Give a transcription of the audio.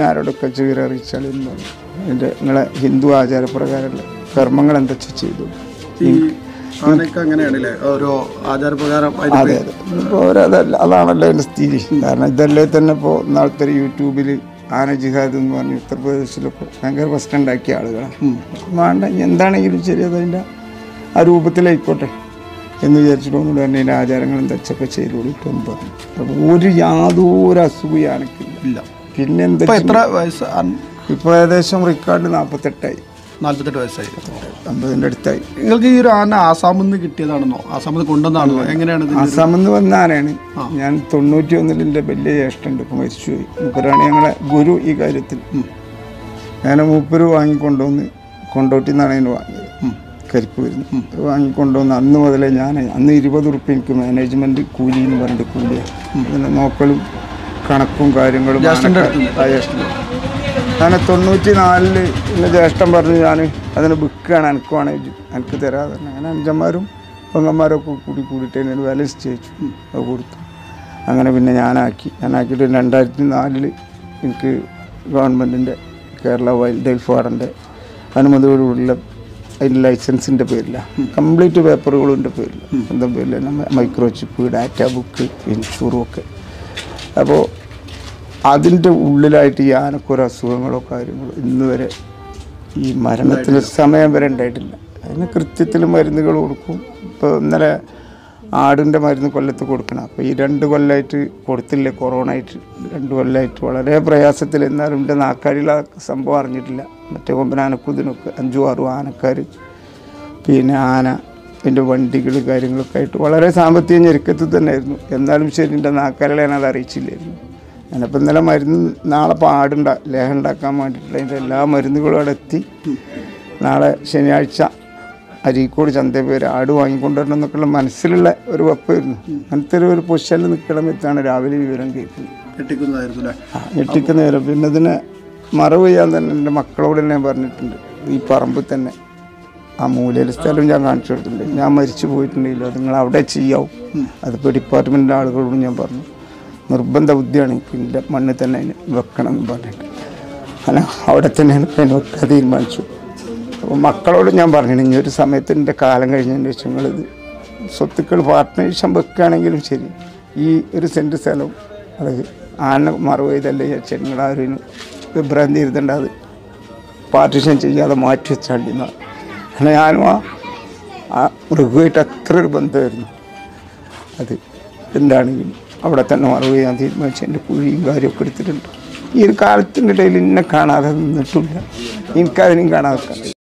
ആരോടൊക്കെ ചീര അറിയിച്ചാൽ എന്ന് പറഞ്ഞു എൻ്റെ നിങ്ങളെ ഹിന്ദു ആചാരപ്രകാരമുള്ള കർമ്മങ്ങൾ എന്താ ചെയ്തു ഈ ആനയ്ക്ക് അങ്ങനെയാണല്ലേ ഓരോ ആചാരപ്രകാരം അതിന് അതെ അതെ ഇപ്പോൾ അതല്ല അതാണല്ലോ എൻ്റെ സ്ഥിതി കാരണം ഇതല്ലേ തന്നെ ഇപ്പോൾ നാളത്തെ യൂട്യൂബിൽ ആന ജിഹാദ് എന്ന് പറഞ്ഞ് ഉത്തർപ്രദേശിലൊക്കെ ഭയങ്കര പ്രശ്നം ഉണ്ടാക്കിയ ആളുകളാണ് വേണ്ട ഇനി എന്താണെങ്കിലും ശരി അതതിൻ്റെ ആ രൂപത്തിലായിക്കോട്ടെ എന്ന് വിചാരിച്ചിട്ട് ഒന്നുകൂടെ തന്നെ അതിൻ്റെ ആചാരങ്ങളും തെച്ചൊക്കെ ചെയ്ത് കൊടുക്കുമെന്ന് പറഞ്ഞു അപ്പോൾ ഒരു യാതൊരു അസുഖം ഈ ആനക്കില്ല ഇല്ല പിന്നെ എന്താ ഇപ്പൊ എത്ര വയസ്സ് ഇപ്പോൾ ഏകദേശം റിക്കാർഡ് നാൽപ്പത്തെട്ടായി നാല്പത്തെട്ട് വയസ്സായി അമ്പതിൻ്റെ അടുത്തായി നിങ്ങൾക്ക് ഈ ഒരു ആന ആസാമിൽ നിന്ന് കിട്ടിയതാണെന്നോ ആസാമിൽ നിന്ന് കൊണ്ടുവന്നാണെന്നോ എങ്ങനെയാണ് ഇത് ആസാമിൽ നിന്ന് വന്ന ആനയാണ് ഞാൻ തൊണ്ണൂറ്റി ഒന്നിൽ എൻ്റെ വലിയ ജ്യേഷ്ഠൻ്റെ ഇപ്പം മരിച്ചുപോയി മൂപ്പരാണ് ഞങ്ങളെ ഗുരു ഈ കാര്യത്തിൽ ഞാൻ മൂപ്പര് വാങ്ങിക്കൊണ്ടുവന്ന് കൊണ്ടോട്ടിൽ നിന്നാണ് അതിന് വാങ്ങിയത് കരിപ്പ് വരുന്നത് വാങ്ങിക്കൊണ്ടുവന്ന് അന്ന് മുതലേ ഞാൻ അന്ന് ഇരുപത് ഉറുപ്പ്യ എനിക്ക് മാനേജ്മെൻറ്റ് കൂലി എന്ന് പറഞ്ഞിട്ട് കൂലിയാണ് അതിൻ്റെ നോക്കലും കണക്കും കാര്യങ്ങളും ജ്യേഷ്ഠൻ്റെ ആനക്ക- ആ ജ്യേഷ്ഠൻ്റെ ഞാൻ തൊണ്ണൂറ്റി നാലില് എൻ്റെ ജ്യേഷ്ഠൻ പറഞ്ഞു ഞാൻ അതിന് ബുക്കാണ് എനിക്ക് വേണമെങ്കിൽ എനിക്ക് തരാതെ അങ്ങനെ അഞ്ചന്മാരും പെങ്ങന്മാരൊക്കെ കൂടി കൂടിയിട്ട് എന്നോട് വില നിശ്ചയിച്ചു അത് കൊടുത്തു അങ്ങനെ പിന്നെ ഞാനാക്കി ഞാനാക്കിയിട്ട് രണ്ടായിരത്തി നാലില് എനിക്ക് ഗവൺമെൻറ്റിൻ്റെ കേരള വൈൽഡ് ലൈഫ് വാർഡൻ്റെ അനുമതിയോടുകൂടിയുള്ള അതിൻ്റെ ലൈസൻസിൻ്റെ പേരിലാണ് കംപ്ലീറ്റ് പേപ്പറുകളും എൻ്റെ പേരിൽ സ്വന്തം പേരിൽ തന്നെ മൈക്രോ ചിപ്പ് ഡാറ്റ ബുക്ക് ഇൻഷൂറും ഒക്കെ അപ്പോൾ അതിൻ്റെ ഉള്ളിലായിട്ട് ഈ ആനക്കൊരു അസുഖങ്ങളോ കാര്യങ്ങളോ ഇന്ന് വരെ ഈ മരണത്തിന് സമയം വരെ ഉണ്ടായിട്ടില്ല അതിന് കൃത്യത്തിൽ മരുന്നുകൾ കൊടുക്കും ഇപ്പോൾ ഇന്നലെ ആടിൻ്റെ മരുന്ന് കൊല്ലത്ത് കൊടുക്കണം അപ്പോൾ ഈ രണ്ട് കൊല്ലമായിട്ട് കൊടുത്തില്ല കൊറോണ ആയിട്ട് രണ്ട് കൊല്ലമായിട്ട് വളരെ പ്രയാസത്തിൽ എന്നാലും എൻ്റെ നാക്കാരിൽ ആ സംഭവം അറിഞ്ഞിട്ടില്ല മറ്റേ കൊമ്പനാനക്കുതിനൊക്കെ അഞ്ചും ആറും ആനക്കാർ പിന്നെ ആന എൻ്റെ വണ്ടികൾ കാര്യങ്ങളൊക്കെ ആയിട്ട് വളരെ സാമ്പത്തിക ഞെരുക്കത്തിൽ തന്നെയായിരുന്നു എന്നാലും ശരി എൻ്റെ നാക്കാരികളെ ഞാൻ അത് അറിയിച്ചില്ലായിരുന്നു ഞാനിപ്പോൾ ഇന്നലെ മരുന്ന് നാളെ ഇപ്പോൾ ആടുണ്ട ലേഹം ഉണ്ടാക്കാൻ വേണ്ടിയിട്ടുള്ള അതിൻ്റെ എല്ലാ മരുന്നുകളും അവിടെ എത്തി നാളെ ശനിയാഴ്ച അരീക്കോട് ചന്തയിൽ പേര് ആട് വാങ്ങിക്കൊണ്ടുവരണം എന്നൊക്കെയുള്ള മനസ്സിലുള്ള ഒരു വെപ്പായിരുന്നു അങ്ങനത്തെ ഒരു- ഒരു പൊസിഷനിൽ നിൽക്കണം എത്താണ് രാവിലെ വിവരം കേൾക്കുന്നത് കെട്ടിക്കുന്നതായിരുന്നു അല്ലേ ആ, ഞെട്ടിക്കുന്ന നേരം പിന്നെ ഇതിനെ മറവ് ചെയ്യാൻ തന്നെ എൻ്റെ മക്കളോട് ഞാൻ പറഞ്ഞിട്ടുണ്ട് ഈ പറമ്പിൽ തന്നെ ആ മൂലയിൽ സ്ഥലം ഞാൻ കാണിച്ചു കൊടുത്തിട്ടുണ്ട് ഞാൻ മരിച്ചു പോയിട്ടുണ്ടെങ്കിലോ നിങ്ങൾ അവിടെ ചെയ്യാവും അതിപ്പോൾ ഡിപ്പാർട്ട്മെൻറ്റിൻ്റെ ആളുകളോട് ഞാൻ പറഞ്ഞു നിർബന്ധ ബുദ്ധിയാണ് എനിക്ക് എൻ്റെ മണ്ണിൽ തന്നെ അതിന് വെക്കണം എന്ന് പറഞ്ഞിട്ട് അങ്ങനെ അവിടെ തന്നെയാണ് ഇപ്പം അതിന് വെക്കാൻ തീരുമാനിച്ചു അപ്പോൾ മക്കളോട് ഞാൻ പറഞ്ഞു ഇനി ഒരു സമയത്ത് എൻ്റെ കാലം കഴിഞ്ഞതിന് ശേഷം നിങ്ങളിത് സ്വത്തുക്കൾ പാർട്ട്നേഴ്ഷം വെക്കുകയാണെങ്കിലും ശരി ഈ ഒരു സെൻറ്റ് സ്ഥലം അത് ആന മറവ് ചെയ്തല്ലേ വിചാരിച്ചാൽ നിങ്ങളാരും വിഭ്രാന്തി ഇരുത്തേണ്ട അത് പാർട്ടിഷൻ ചെയ്യാതെ മാറ്റി വെച്ചാണ്ടി എന്നാണ് അങ്ങനെ ഞാനും ആ ആ മൃഗമായിട്ട് അത്ര ഒരു ബന്ധമായിരുന്നു അത് എന്താണെങ്കിലും അവിടെ തന്നെ മറവ് ചെയ്യാൻ തീരുമാനിച്ചു എൻ്റെ കുഴിയും കാര്യമൊക്കെ എടുത്തിട്ടുണ്ട് ഈ ഒരു കാലത്തിൻ്റെ ഇടയിൽ എന്നെ കാണാതെ നിന്നിട്ടില്ല എനിക്കതിനും കാണാതെ